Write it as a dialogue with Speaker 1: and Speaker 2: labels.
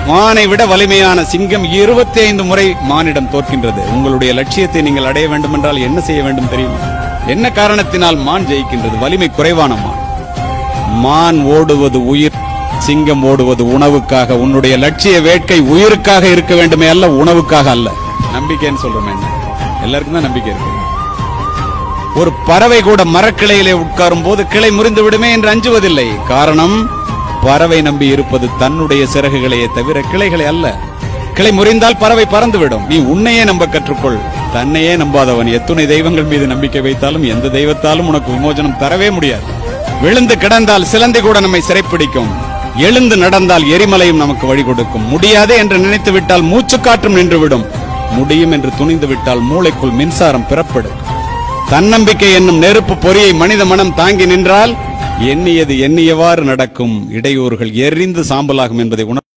Speaker 1: மானை விட வலிமையான சிங்கம் இருபத்தி ஐந்து முறை மானிடம் தோற்கின்றது உங்களுடைய லட்சியத்தை நீங்கள் அடைய வேண்டும் என்றால் என்ன செய்ய வேண்டும் தெரியுமா என்ன காரணத்தினால் மான் ஜெயிக்கின்றது வலிமை குறைவான மான் மான் ஓடுவது உயிர் சிங்கம் ஓடுவது உணவுக்காக உன்னுடைய லட்சிய வேட்கை உயிருக்காக இருக்க வேண்டுமே அல்ல உணவுக்காக அல்ல நம்பிக்கைன்னு சொல்றோமே என்ன எல்லாருக்கும் தான் நம்பிக்கை இருக்கு ஒரு பறவை கூட மரக்கிளையிலே உட்காரும் போது கிளை முறிந்து விடுமே என்று அஞ்சுவதில்லை காரணம் பறவை நம்பி இருப்பது தன்னுடைய சிறகுகளையே தவிர கிளைகளை அல்ல கிளை முறிந்தால் பறவை பறந்துவிடும் நீ உன்னையே நம்ப கற்றுக்கொள் தன்னையே நம்பாதவன் எத்துணை தெய்வங்கள் மீது நம்பிக்கை வைத்தாலும் எந்த தெய்வத்தாலும் உனக்கு விமோசனம் தரவே முடியாது விழுந்து கிடந்தால் சிலந்தி கூட நம்மை சிறைப்பிடிக்கும் எழுந்து நடந்தால் எரிமலையும் நமக்கு வழி கொடுக்கும் முடியாதே என்று நினைத்து விட்டால் மூச்சுக்காற்றும் நின்றுவிடும் முடியும் என்று துணிந்து விட்டால் மூளைக்குள் மின்சாரம் பிறப்படும் தன்னம்பிக்கை என்னும் நெருப்பு பொறியை மனித மனம் தாங்கி நின்றால் எண்ணியது எண்ணியவாறு நடக்கும் இடையூறுகள் எரிந்து சாம்பலாகும் என்பதை உணர்